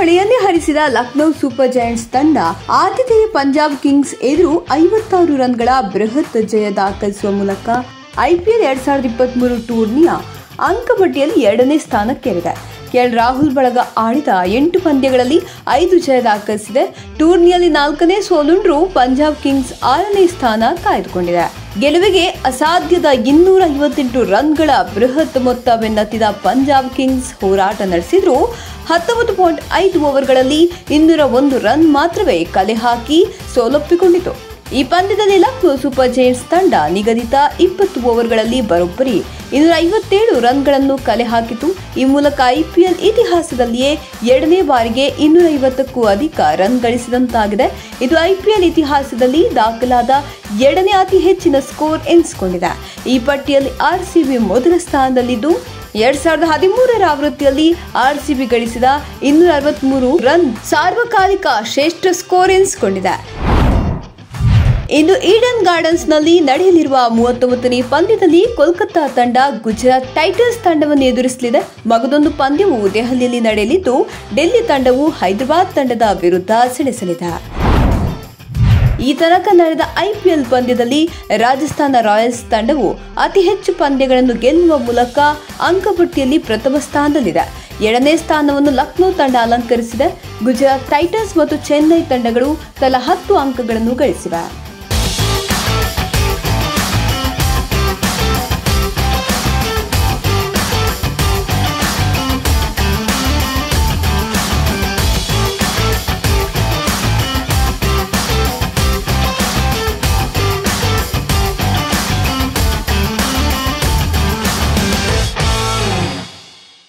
ಹೊಳೆಯನ್ನೇ ಹರಿಸಿದ Lucknow super giants ತಂಡ ಆತಿಥೇಯ ಪಂಜಾಬ್ ಕಿಂಗ್ಸ್ ಎದುರು ಐವತ್ತಾರು ರನ್ಗಳ ಬೃಹತ್ ಜಯ ದಾಖಲಿಸುವ ಮೂಲಕ ಐಪಿಎಲ್ ಎರಡ್ ಸಾವಿರದ ಇಪ್ಪತ್ತ್ ಮೂರು ಟೂರ್ನಿಯ ಅಂಕಪಟ್ಟಿಯಲ್ಲಿ ಎರಡನೇ ಸ್ಥಾನಕ್ಕೇರಿದೆ ಕೆಎಲ್ ರಾಹುಲ್ ಬಳಗ ಆಡಿದ ಎಂಟು ಪಂದ್ಯಗಳಲ್ಲಿ ಐದು ಜಯ ದಾಖಲಿಸಿದೆ ಟೂರ್ನಿಯಲ್ಲಿ ನಾಲ್ಕನೇ ಸೋಲುಂಡ್ರು ಪಂಜಾಬ್ ಕಿಂಗ್ಸ್ ಆರನೇ ಸ್ಥಾನ ಕಾಯ್ದುಕೊಂಡಿದೆ ಗೆಲುವಿಗೆ ಅಸಾಧ್ಯದ ಇನ್ನೂರ ಐವತ್ತೆಂಟು ರನ್ಗಳ ಬೃಹತ್ ಮೊತ್ತ ಬೆನ್ನತ್ತಿದ ಪಂಜಾಬ್ ಕಿಂಗ್ಸ್ ಹೋರಾಟ ನಡೆಸಿದ್ರು ಹತ್ತೊಂಬತ್ತು ಪಾಯಿಂಟ್ ಐದು ಓವರ್ಗಳಲ್ಲಿ ಇನ್ನೂರ ಒಂದು ರನ್ ಮಾತ್ರವೇ ಕಲೆ ಹಾಕಿ ಸೋಲೊಪ್ಪಿಕೊಂಡಿತು ಈ ಪಂದ್ಯದಲ್ಲಿ ಲಕ್ನೋ ಸೂಪರ್ ಜೈಂಟ್ಸ್ ತಂಡ ನಿಗದಿತ ಇಪ್ಪತ್ತು ಓವರ್ಗಳಲ್ಲಿ ಬರೋಬ್ಬರಿ ಇನ್ನೂರ ಐವತ್ತೇಳು ರನ್ಗಳನ್ನು ಕಲೆ ಹಾಕಿತು ಈ ಮೂಲಕ ಐಪಿಎಲ್ ಇತಿಹಾಸದಲ್ಲಿಯೇ ಎರಡನೇ ಬಾರಿಗೆ ಇನ್ನೂರ ಐವತ್ತಕ್ಕೂ ಅಧಿಕ ರನ್ ಗಳಿಸಿದಂತಾಗಿದೆ ಇದು ಐಪಿಎಲ್ ಇತಿಹಾಸದಲ್ಲಿ ದಾಖಲಾದ ಎರಡನೇ ಅತಿ ಹೆಚ್ಚಿನ ಸ್ಕೋರ್ ಎನಿಸಿಕೊಂಡಿದೆ ಈ ಪಟ್ಟಿಯಲ್ಲಿ ಆರ್ಸಿಬಿ ಮೊದಲ ಸ್ಥಾನದಲ್ಲಿದ್ದು ಎರಡ್ ಸಾವಿರದ ಹದಿಮೂರರ ಆವೃತ್ತಿಯಲ್ಲಿ ಆರ್ಸಿಬಿ ಗಳಿಸಿದ ಇನ್ನೂರ ಅರವತ್ಮೂರು ರನ್ ಸಾರ್ವಕಾಲಿಕ ಶ್ರೇಷ್ಠ ಸ್ಕೋರ್ ಎನಿಸಿಕೊಂಡಿದೆ ಇಂದು ಈಡನ್ ಗಾರ್ಡನ್ಸ್ನಲ್ಲಿ ನಡೆಯಲಿರುವ ಮೂವತ್ತೊಂಬತ್ತನೇ ಪಂದ್ಯದಲ್ಲಿ ಕೋಲ್ಕತ್ತಾ ತಂಡ ಗುಜರಾತ್ ಟೈಟನ್ಸ್ ತಂಡವನ್ನು ಎದುರಿಸಲಿದೆ ಮಗದೊಂದು ಪಂದ್ಯವು ದೆಹಲಿಯಲ್ಲಿ ನಡೆಯಲಿದ್ದು ಡೆಲ್ಲಿ ತಂಡವು ಹೈದರಾಬಾದ್ ತಂಡದ ವಿರುದ್ಧ ಸೆಣಸಲಿದೆ ಈ ತನಕ ನಡೆದ ಐಪಿಎಲ್ ಪಂದ್ಯದಲ್ಲಿ ರಾಜಸ್ಥಾನ ರಾಯಲ್ಸ್ ತಂಡವು ಅತಿ ಹೆಚ್ಚು ಪಂದ್ಯಗಳನ್ನು ಗೆಲ್ಲುವ ಮೂಲಕ ಅಂಕಪಟ್ಟಿಯಲ್ಲಿ ಪ್ರಥಮ ಸ್ಥಾನದಲ್ಲಿದೆ ಎರಡನೇ ಸ್ಥಾನವನ್ನು ಲಕ್ನೋ ತಂಡ ಅಲಂಕರಿಸಿದೆ ಗುಜರಾತ್ ಟೈಟನ್ಸ್ ಮತ್ತು ಚೆನ್ನೈ ತಂಡಗಳು ತಲಾ ಹತ್ತು ಅಂಕಗಳನ್ನು ಗಳಿಸಿವೆ